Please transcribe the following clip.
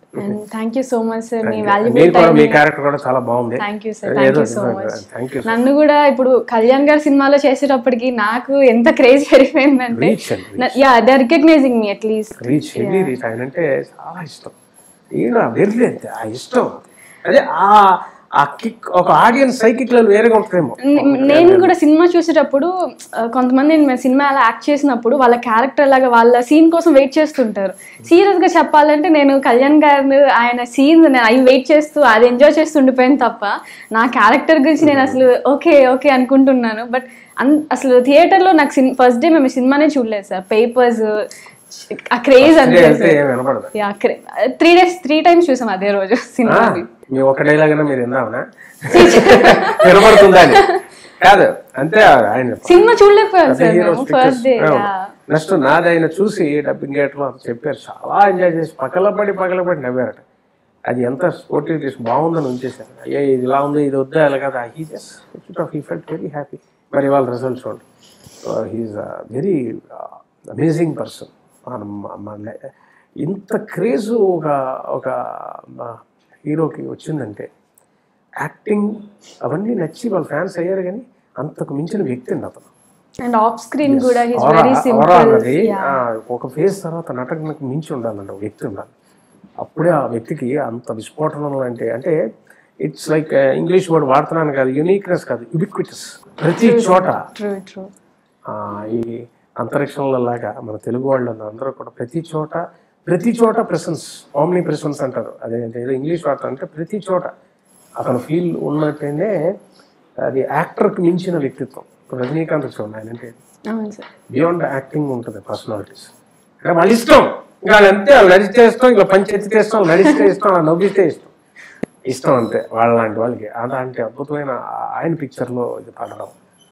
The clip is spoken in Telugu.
and thank you so much sir మీ మీరు వాల్యుబుల్ కూడా మీ క్యారెక్టర్ కూడా చాలా బాగుంది thank you sir thank you so much thank you నన్ను కూడా ఇప్పుడు కళ్యాణ్ గారి సినిమాలో చేసేటప్పటికి నాకు ఎంత క్రేజ్ పెరిగిపోయిందంటే రీచ్ అండి yeah they recognising me at least reach heavy reach ఆయన అంటే చాలా ఇష్టం ఈయన వెర్రి అంతే ఆ ఇష్టం అదే ఆ ఆ కిక్ ఒక ఆడియన్స్ సైకిక్ లో వేరేగా ఉంటుందేమో నేను కూడా సినిమా చూసేటప్పుడు ఆ, కొంతమంది మేము సినిమా అలా యాక్ట్ చేసినప్పుడు వాళ్ళ క్యారెక్టర్ లాగా వాళ్ళ సీన్ కోసం వెయిట్ చేస్తుంటారు సీరియస్ గా చెప్పాలంటే నేను కళ్యాణ్ గారు ఆయన సీన్ అవి వెయిట్ చేస్తూ అది ఎంజాయ్ చేస్తూ ఉండిపోయాను తప్ప నా క్యారెక్టర్ గురించి నేను అసలు ఓకే ఓకే అనుకుంటున్నాను బట్ అన్ అసలు థియేటర్లో నాకు సిన్ ఫస్ట్ డే మేము సినిమానే చూడలేదు సార్ పేపర్స్ ఆ క్రేజ్ అంతే అంటే ఏం వినపడదు yeah three days three times చూసాం అదే రోజు సినిమా మీ ఒక డైలాగ్ అయినా మీరు విన్నామనా వినపడుతుందా అని కాదు అంతే ఆయన సినిమా చూడలేకపోయాం సార్ మేము ఫస్ట్ డే నెక్స్ట్ నాది ఆయన చూసి డబ్బింగ్ థియేటర్ లో చెప్పారు చాలా ఎంజాయ్ చేసి పక్కల పడి పక్కల పడి నవ్వారట అది ఎంత స్పోర్టివ్ తీసి బాగుందని ఉంచేశారు అయ్యో ఇది ఇలా ఉంది ఇది వద్దా ఇలా కదా he just he felt very happy మరి వాళ్ళ రిజల్ట్ చూడండి హీఈస్ వెరీ అమేజింగ్ పర్సన్ ఇంత క్రేజ్ ఒక ఒక హీరోకి వచ్చిందంటే యాక్టింగ్ అవన్నీ నచ్చి వాళ్ళ ఫ్యాన్స్ అయ్యారు కానీ అంతకు మించిన వ్యక్తి అండి అతను అండ్ ఆఫ్ స్క్రీన్ కూడా his Aura- very aura simple అన్నది ఆ, ఒక ఫేజ్ తర్వాత నటనకు మించి ఉండాలండి ఒక వ్యక్తి ఉండాలి అప్పుడే ఆ వ్యక్తికి అంత విస్ఫోటనం అంటే అంటే ఇట్స్ లైక్ ఇంగ్లీష్ వర్డ్ వాడుతున్నాను కాదు యునీక్నెస్ కాదు యుబిక్విటస్ ప్రతి చోట ట్రూ ట్రూ ఆ, ఈ అంతరిక్షంలో లాగా మన తెలుగు వాళ్ళు అందరూ కూడా ప్రతి చోట ప్రతి చోట ప్రెసెన్స్ ఆమ్ని ప్రెసెన్స్ అంటారు అదే ఏదో ఇంగ్లీష్ వాడతారు అంటే ప్రతి చోట అతను ఫీల్ ఉన్నట్టేనే అది యాక్టర్కి మించిన వ్యక్తిత్వం ఇప్పుడు రజనీకాంత్ చూడండి ఆయన అంటే అవును సార్ బియాండ్ యాక్టింగ్ ఉంటుంది పర్సనాలిటీస్ అంటే వాళ్ళ ఇష్టం ఇంకా వాళ్ళు అంతే వాళ్ళు నడిస్తే ఇష్టం ఇంకా పంచి ఎత్తితే ఇష్టం నడిస్తే ఇష్టం వాళ్ళు నవ్వితే ఇష్టం ఇష్టం అంతే వాళ్ళ లాంటి వాళ్ళకి అలాంటి అద్భుతమైన ఆయన పిక్చర్లో ఇది పడడం